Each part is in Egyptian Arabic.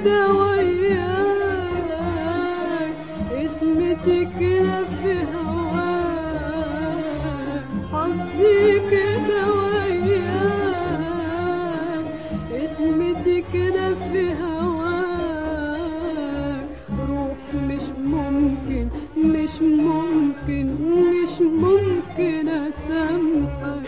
كده وياك اسمتي كده في هواك حظي كده وياك اسمتي كده في هواك روح مش ممكن مش ممكن مش ممكن اسامحك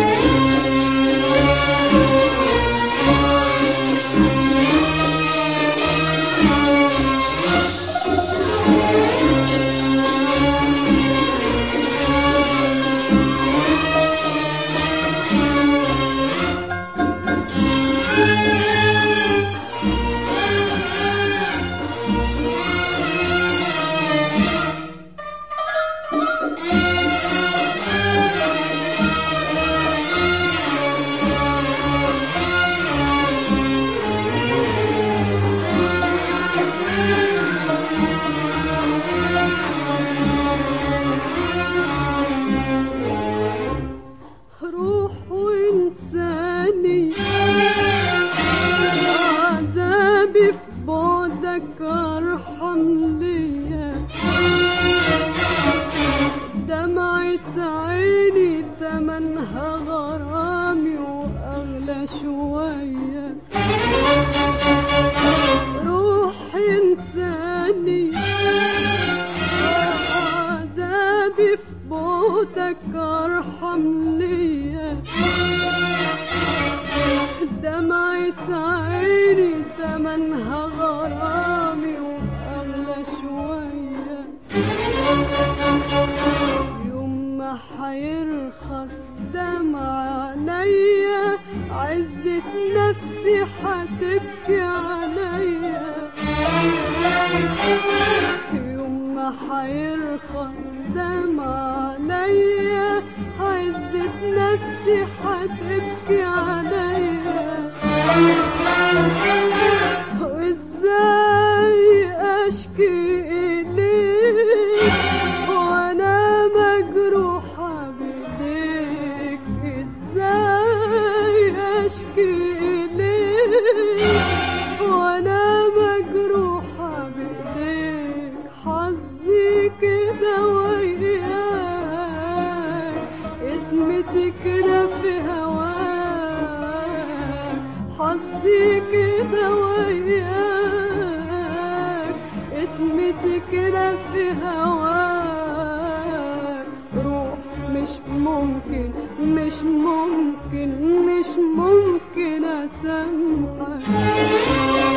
روح وانساني عذابي في بعدك ارحم ليا دمعة عيني تمنها غرامي واغلى شوية روح انساني عذابي في بعدك ارحم ليا دمعة عيني تمنها غرامي واغلى شوية يوم ما حيرخص دمع عينيا عزة نفسي حتبكي عليا يوم ما حيرخص دمع عينيا عزة نفسي حتبكي عليا وازاي اشكي اليك وانا مجروحة بايديك ازاي اشكي اليك وانا مجروحة بايديك حظي كده وياك اسمتي كده في هواك حظي كده وياك اسمتي كده في هواك روح مش ممكن مش ممكن مش ممكن اسامحك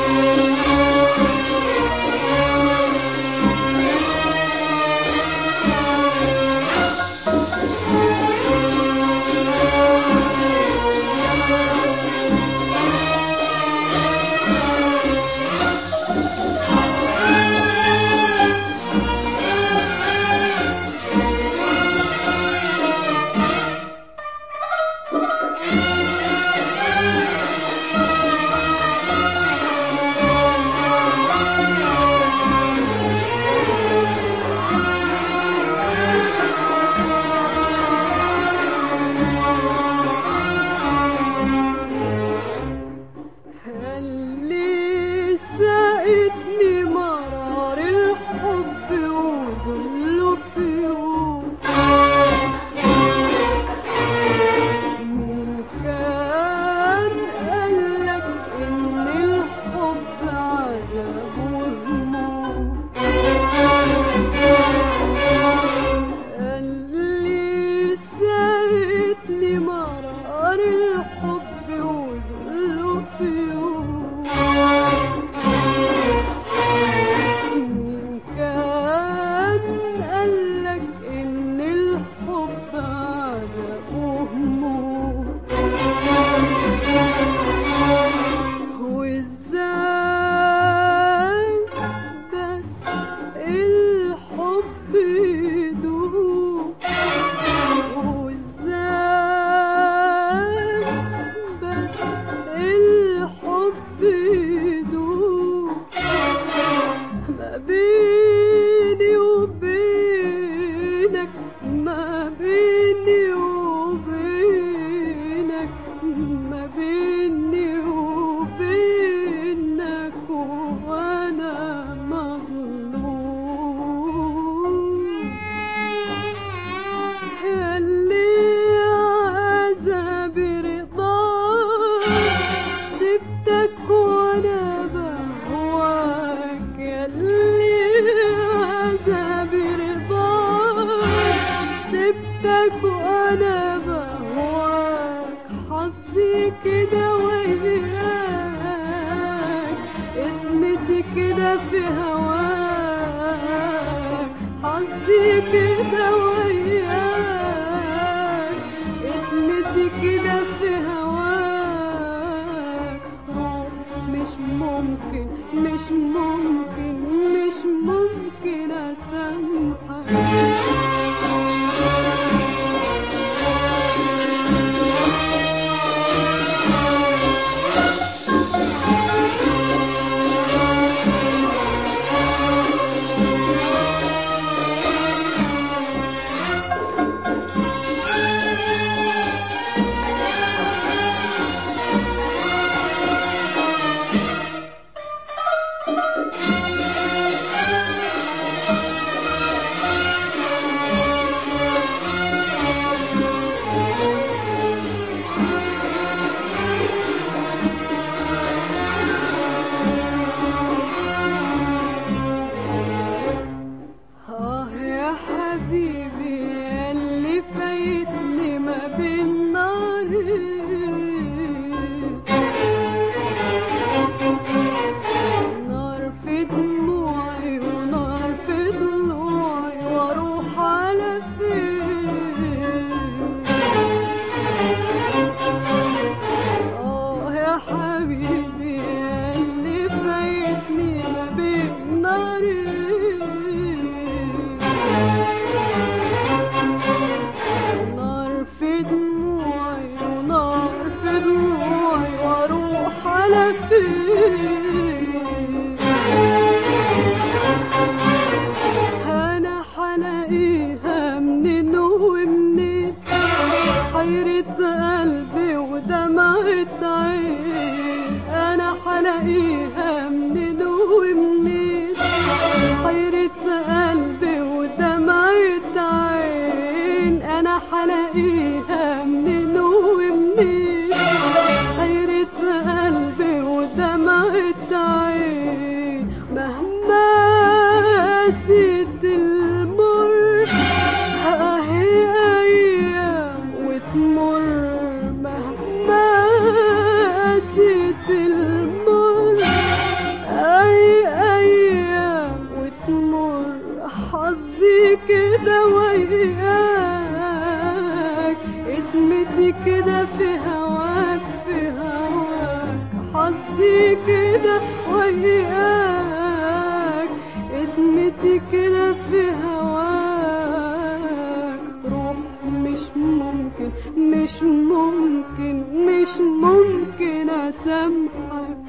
كده في هواك حظي كده وياك اسمتي كده في هواك روح مش ممكن مش ممكن مش ممكن اسامحك آه يا حبيبي اللي فايتني ما بين نارين نار في دموعي ونار في ضلوعي واروح على فين آه يا حبيبي اللي فايتني ما بين نارين نار في دموعي ونار في ضلوعي واروح على فين انا حلاقيها منين ومنين حيرة قلبي ودمعة عين انا حلاقيها منين ومنين حيرة قلبي ودمعة عين انا حلاقيها منين ومنين حيرة قلبي ودمعة عين مهما قاسيت المر اهي ايام وتمر مهما قاسيت المر اي ايام وتمر حظي كده وياك اسمتي كده في هواك في هواك حظي كده وياك اسمتي كده في هواك روح مش ممكن مش ممكن مش ممكن اسامحك